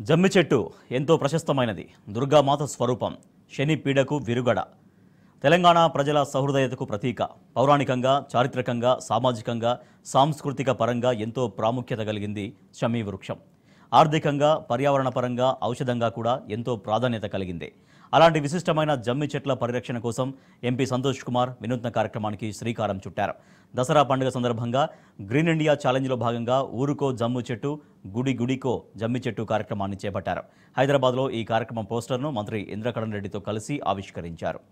జమ్మి చెట్టు ఎంతో ప్రశస్తమైనది దుర్గామాత స్వరూపం శని పీడకు విరుగడ తెలంగాణ ప్రజల సహృదయతకు ప్రతీక పౌరాణికంగా చారిత్రకంగా సామాజికంగా సాంస్కృతిక పరంగా ఎంతో ప్రాముఖ్యత కలిగింది షమీ వృక్షం ఆర్థికంగా పర్యావరణ పరంగా ఔషధంగా కూడా ఎంతో ప్రాధాన్యత కలిగింది అలాంటి విశిష్టమైన జమ్మి చెట్ల పరిరక్షణ కోసం ఎంపీ సంతోష్ కుమార్ వినూత్న కార్యక్రమానికి శ్రీకారం చుట్టారు దసరా పండుగ సందర్భంగా గ్రీన్ ఇండియా ఛాలెంజ్లో భాగంగా ఊరుకో జమ్ము చెట్టు గుడి గుడికో జమ్మి చెట్టు కార్యక్రమాన్ని చేపట్టారు హైదరాబాద్లో ఈ కార్యక్రమం పోస్టర్ను మంత్రి ఇంద్రకరణ్ రెడ్డితో కలిసి ఆవిష్కరించారు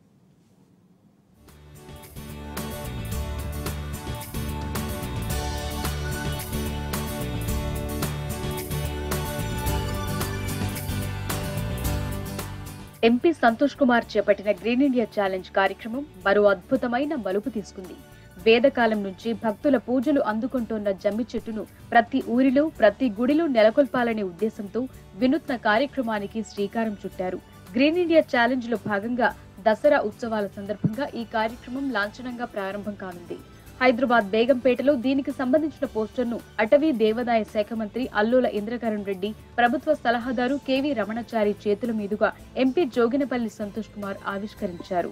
ఎంపీ సంతోష్ కుమార్ చేపట్టిన గ్రీన్ ఇండియా ఛాలెంజ్ కార్యక్రమం మరో అద్భుతమైన మలుపు తీసుకుంది వేదకాలం నుంచి భక్తుల పూజలు అందుకుంటున్న జమ్మి చెట్టును ప్రతి ఊరిలో ప్రతి గుడిలో నెలకొల్పాలనే ఉద్దేశంతో వినూత్న కార్యక్రమానికి శ్రీకారం చుట్టారు గ్రీన్ ఇండియా ఛాలెంజ్ లో భాగంగా దసరా ఉత్సవాల సందర్భంగా ఈ కార్యక్రమం లాంఛనంగా ప్రారంభం కానుంది హైదరాబాద్ బేగంపేటలో దీనికి సంబంధించిన పోస్టర్ను అటవీ దేవాదాయ శాఖ మంత్రి అల్లుల ఇంద్రకరణ్ రెడ్డి ప్రభుత్వ సలహాదారు కెవి రమణచారి చేతుల మీదుగా ఎంపీ జోగినపల్లి సంతోష్ కుమార్ ఆవిష్కరించారు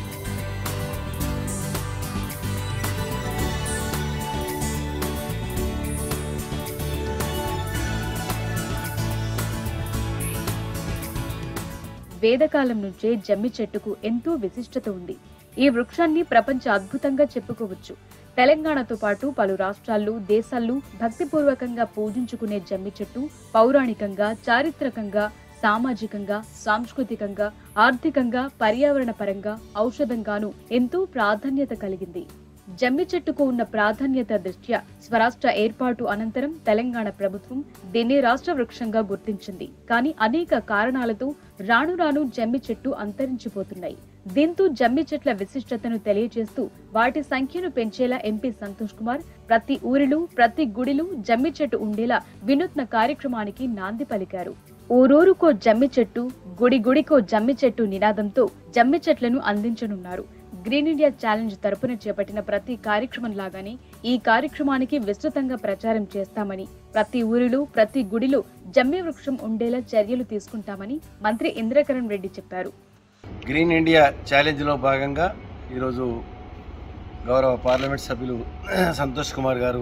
వేదకాలం నుంచే జమ్మి చెట్టుకు ఎంతో విశిష్టత ఉంది ఈ వృక్షాన్ని ప్రపంచ అద్భుతంగా చెప్పుకోవచ్చు తెలంగాణతో పాటు పలు రాష్ట్రాల్లో దేశాల్లో భక్తిపూర్వకంగా పూజించుకునే జమ్మి చెట్టు పౌరాణికంగా చారిత్రకంగా సామాజికంగా సాంస్కృతికంగా ఆర్థికంగా పర్యావరణ పరంగా ఔషధంగాను ఎంతో ప్రాధాన్యత కలిగింది జమ్మి చెట్టుకు ఉన్న ప్రాధాన్యత దృష్ట్యా స్వరాష్ట్ర ఏర్పాటు అనంతరం తెలంగాణ ప్రభుత్వం దీన్ని రాష్ట్ర వృక్షంగా గుర్తించింది కానీ అనేక కారణాలతో రాను రాను జమ్మి చెట్టు అంతరించిపోతున్నాయి దీంతో జమ్మి చెట్ల విశిష్టతను తెలియజేస్తూ వాటి సంఖ్యను పెంచేలా ఎంపీ సంతోష్ కుమార్ ప్రతి ఊరిలో ప్రతి గుడిలో జమ్మి చెట్టు ఉండేలా వినూత్న కార్యక్రమానికి నాంది పలికారు ఊరూరుకో జమ్మి చెట్టు గుడి గుడికో జమ్మి చెట్టు నినాదంతో జమ్మి చెట్లను అందించనున్నారు గ్రీన్ ఇండియా ఛాలెంజ్ తరపున చేపట్టిన ప్రతి కార్యక్రమం లాగానే ఈ కార్యక్రమానికి విస్తృతంగా ప్రచారం చేస్తామని ప్రతి ఊరిలో ప్రతి గుడిలో జమ్మి వృక్షం ఉండేలా చర్యలు తీసుకుంటామని మంత్రి ఇంద్రకరణ్ రెడ్డి చెప్పారు గ్రీన్ ఇండియా ఛాలెంజ్లో భాగంగా ఈరోజు గౌరవ పార్లమెంట్ సభ్యులు సంతోష్ కుమార్ గారు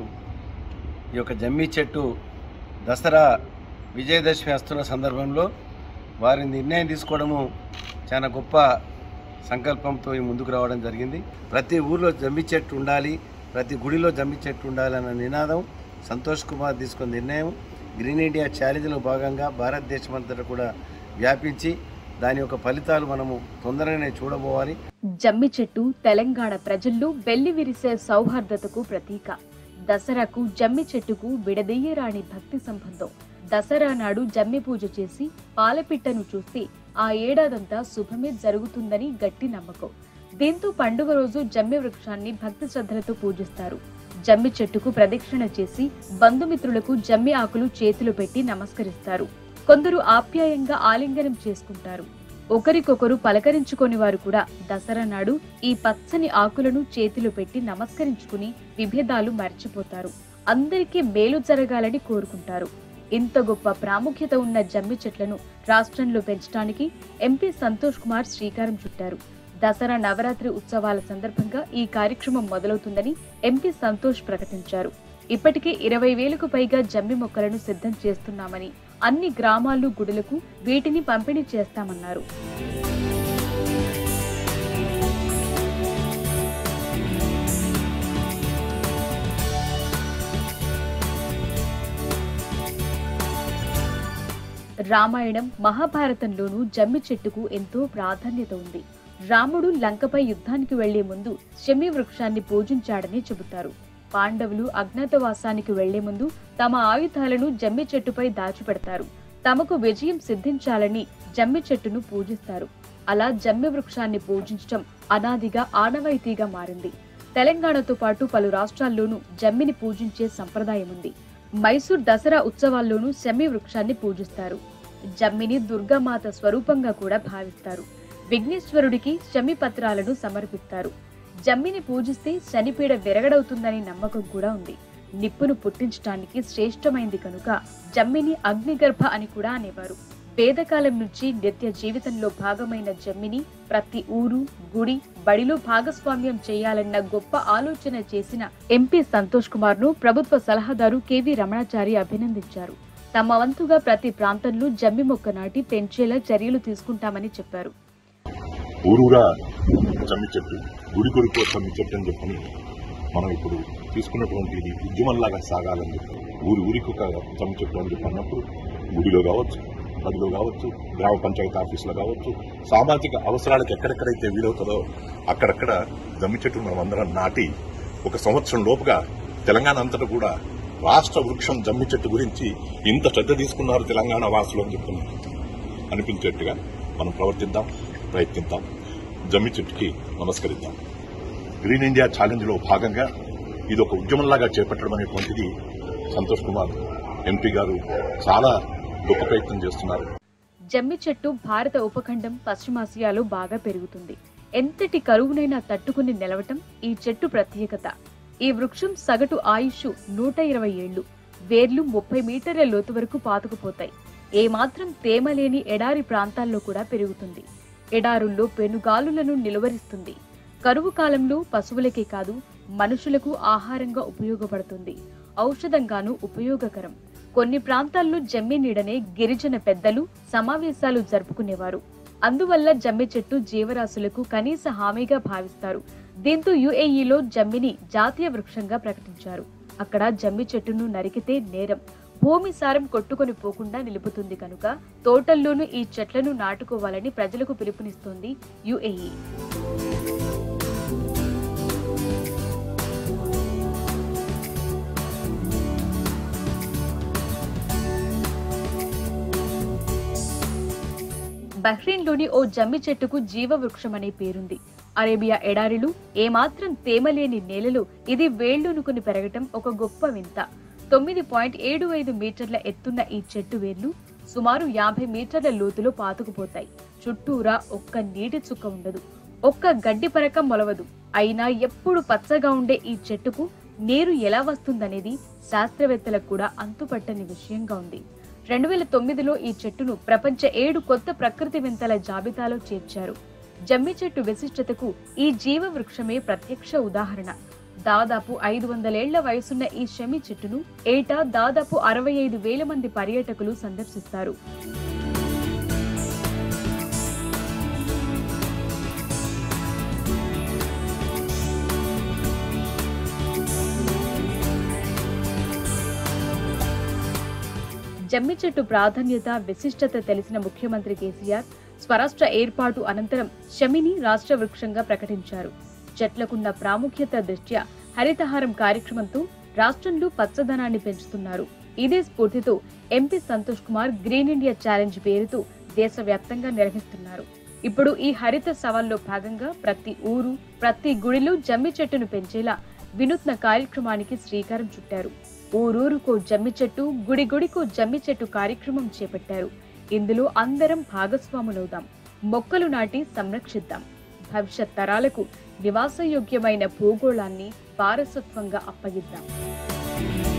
ఈ యొక్క జమ్మి చెట్టు దసరా విజయదశమి వస్తున్న సందర్భంలో వారి నిర్ణయం తీసుకోవడము చాలా గొప్ప సంకల్పంతో ఈ ముందుకు రావడం జరిగింది ప్రతి ఊర్లో జమ్మి చెట్టు ఉండాలి ప్రతి గుడిలో జమ్మి చెట్టు ఉండాలి అన్న నినాదం సంతోష్ కుమార్ తీసుకున్న నిర్ణయం గ్రీన్ ఇండియా ఛాలెంజ్లో భాగంగా భారతదేశం అంతటా కూడా వ్యాపించి దాని యొక్క ఫలితాలు మనము తొందరగానే చూడబోవాలి జమ్మి చెట్టు తెలంగాణ ప్రజల్లో వెల్లి విరిసే సౌహార్దతకు ప్రతీక దసరాకు జమ్మి చెట్టుకు విడదీయరాని భక్తి సంబంధం దసరా నాడు జమ్మి పూజ చేసి పాలపిట్టను చూస్తే ఆ ఏడాదంతా శుభమే జరుగుతుందని గట్టి నమ్మకం దీంతో పండుగ రోజు జమ్మి వృక్షాన్ని భక్తి శ్రద్ధలతో పూజిస్తారు జమ్మి చెట్టుకు ప్రదక్షిణ చేసి బంధుమిత్రులకు జమ్మి ఆకులు చేతిలో పెట్టి నమస్కరిస్తారు కొందరు ఆప్యాయంగా ఆలింగనం చేసుకుంటారు ఒకరికొకరు పలకరించుకొని వారు కూడా దసరా నాడు ఈ పచ్చని ఆకులను చేతిలో పెట్టి నమస్కరించుకుని విభేదాలు మర్చిపోతారు అందరికీ మేలు జరగాలని కోరుకుంటారు ఇంత గొప్ప ప్రాముఖ్యత ఉన్న జమ్మి చెట్లను రాష్ట్రంలో పెంచడానికి ఎంపీ సంతోష్ కుమార్ శ్రీకారం చుట్టారు దసరా నవరాత్రి ఉత్సవాల సందర్భంగా ఈ కార్యక్రమం మొదలవుతుందని ఎంపీ సంతోష్ ప్రకటించారు ఇప్పటికే ఇరవై వేలకు పైగా జమ్మి మొక్కలను సిద్ధం చేస్తున్నామని అన్ని గ్రామాలు గుడులకు వీటిని పంపిణీ చేస్తామన్నారు రామాయణం మహాభారతంలోనూ జమ్మి చెట్టుకు ఎంతో ప్రాధాన్యత ఉంది రాముడు లంకపై యుద్ధానికి వెళ్లే ముందు శమి వృక్షాన్ని పూజించాడని చెబుతారు పాండవులు అజ్ఞాతవాసానికి వెళ్లే ముందు తమ ఆయుధాలను జమ్మి చెట్టుపై దాచిపెడతారు తమకు విజయం సిద్ధించాలని జమ్మి చెట్టును పూజిస్తారు అలా జమ్మి వృక్షాన్ని పూజించటం అనాదిగా ఆనవాయితీగా మారింది తెలంగాణతో పాటు పలు రాష్ట్రాల్లోనూ జమ్మిని పూజించే సంప్రదాయం ఉంది మైసూర్ దసరా ఉత్సవాల్లోనూ శమి వృక్షాన్ని పూజిస్తారు జమ్మిని దుర్గామాత స్వరూపంగా కూడా భావిస్తారు విఘ్నేశ్వరుడికి శమి పత్రాలను సమర్పిస్తారు జమ్మిని పూజిస్తే శనిపీడ విరగడవుతుందని నమ్మకం కూడా ఉంది నిప్పును పుట్టించడానికి శ్రేష్టమైంది కనుక జమ్మిని అగ్నిగర్భ అని కూడా అనేవారు వేదకాలం నుంచి నిత్య జీవితంలో భాగమైన జమ్మిని ప్రతి ఊరు గుడి బడిలో భాగస్వామ్యం చేయాలన్న గొప్ప ఆలోచన చేసిన ఎంపీ సంతోష్ కుమార్ ను ప్రభుత్వ సలహాదారు కెవి రమణాచారి అభినందించారు తమ వంతుగా ప్రతి ప్రాంతంలో జమ్మి మొక్క నాటి పెంచేలా చర్యలు తీసుకుంటామని చెప్పారు ఊరూరా జమ్మి చెట్టు గుడి గుడికో జమ్మి చెట్టు అని చెప్పని మనం ఇప్పుడు తీసుకున్నటువంటి ఇది ఉద్యమంలాగా సాగాలని చెప్పి ఊరి ఊరికి ఒక జమ్మి చెట్టు అని చెప్పి అన్నప్పుడు గుడిలో కావచ్చు బడిలో కావచ్చు గ్రామ పంచాయతీ ఆఫీసులో కావచ్చు సామాజిక అవసరాలకు ఎక్కడెక్కడైతే వీలవుతుందో అక్కడక్కడ జమ్మి చెట్టు మనం అందరం నాటి ఒక సంవత్సరం లోపుగా తెలంగాణ అంతటా కూడా రాష్ట్ర వృక్షం జమ్మి చెట్టు గురించి ఇంత శ్రద్ధ తీసుకున్నారు తెలంగాణ వాసులు అని చెప్పి అనిపించేట్టుగా మనం ప్రవర్తిద్దాం ప్రయత్నిద్దాం జమ్మి చెట్టుకి నమస్కరిద్దాం గ్రీన్ ఇండియా ఛాలెంజ్ లో భాగంగా ఇది ఒక ఉద్యమంలాగా చేపట్టడం అనేటువంటిది సంతోష్ కుమార్ ఎంపీ గారు చాలా గొప్ప ప్రయత్నం చేస్తున్నారు జమ్మి చెట్టు భారత ఉపఖండం పశ్చిమాసియాలో బాగా పెరుగుతుంది ఎంతటి కరువునైనా తట్టుకుని నిలవటం ఈ చెట్టు ప్రత్యేకత ఈ వృక్షం సగటు ఆయుష్ నూట ఇరవై ఏళ్లు వేర్లు ముప్పై మీటర్ల లోతు వరకు పాతుకుపోతాయి ఏమాత్రం తేమ లేని ఎడారి ప్రాంతాల్లో కూడా పెరుగుతుంది ఎడారుల్లో పెనుగాలులను నిలువరిస్తుంది కరువు కాలంలో పశువులకే కాదు మనుషులకు ఆహారంగా ఉపయోగపడుతుంది ఔషధంగాను ఉపయోగకరం కొన్ని ప్రాంతాల్లో జమ్మి నీడనే గిరిజన పెద్దలు సమావేశాలు జరుపుకునేవారు అందువల్ల జమ్మి చెట్టు జీవరాశులకు కనీస హామీగా భావిస్తారు దీంతో యుఏఈలో జమ్మిని జాతీయ వృక్షంగా ప్రకటించారు అక్కడ జమ్మి చెట్టును నరికితే నేరం భూమి సారం కొట్టుకొని పోకుండా నిలుపుతుంది కనుక తోటల్లోనూ ఈ చెట్లను నాటుకోవాలని ప్రజలకు పిలుపునిస్తోంది యుఏఈ బహ్రెయిన్లోని ఓ జమ్మి చెట్టుకు జీవవృక్షం అనే పేరుంది అరేబియా ఎడారిలు ఏమాత్రం తేమలేని నేలలో ఇది వేళ్లూనుకుని పెరగటం ఒక గొప్ప వింత తొమ్మిది పాయింట్ ఏడు ఐదు మీటర్ల ఎత్తున్న ఈ చెట్టు వేర్లు సుమారు యాభై మీటర్ల లోతులో పాతుకుపోతాయి చుట్టూరా ఒక్క నీటి చుక్క ఉండదు ఒక్క గడ్డి పరక మొలవదు అయినా ఎప్పుడు పచ్చగా ఉండే ఈ చెట్టుకు నీరు ఎలా వస్తుందనేది శాస్త్రవేత్తలకు కూడా అంతుపట్టని విషయంగా ఉంది రెండు వేల తొమ్మిదిలో ఈ చెట్టును ప్రపంచ ఏడు కొత్త ప్రకృతి వింతల జాబితాలో చేర్చారు జమ్మి చెట్టు విశిష్టతకు ఈ జీవ వృక్షమే ప్రత్యక్ష ఉదాహరణ దాదాపు ఐదు వందలేళ్ల వయసున్న ఈ షమి చెట్టును ఏటా దాదాపు అరవై ఐదు వేల మంది పర్యాటకులు సందర్శిస్తారు జమ్మి చెట్టు ప్రాధాన్యత విశిష్టత తెలిసిన ముఖ్యమంత్రి కేసీఆర్ స్వరాష్ట్ర ఏర్పాటు అనంతరం షమిని రాష్ట్ర వృక్షంగా ప్రకటించారు చెట్లకున్న ప్రాముఖ్యత దృష్ట్యా హరితహారం కార్యక్రమంతో రాష్ట్రంలో పచ్చదనాన్ని పెంచుతున్నారు ఇదే స్ఫూర్తితో MP Santosh Kumar green India challenge పేరుతో దేశవ్యాప్తంగా నిర్వహిస్తున్నారు ఇప్పుడు ఈ హరిత సవాల్లో భాగంగా ప్రతి ఊరు ప్రతి గుడిలో జమ్మి చెట్టును పెంచేలా వినూత్న కార్యక్రమానికి శ్రీకారం చుట్టారు ఊరూరుకో జమ్మి చెట్టు గుడి గుడికో జమ్మి చెట్టు కార్యక్రమం చేపట్టారు ఇందులో అందరం భాగస్వాములవుదాం మొక్కలు నాటి సంరక్షిద్దాం భవిష్యత్ తరాలకు నివాసయోగ్యమైన భూగోళాన్ని వారసత్వంగా అప్పగిద్దాం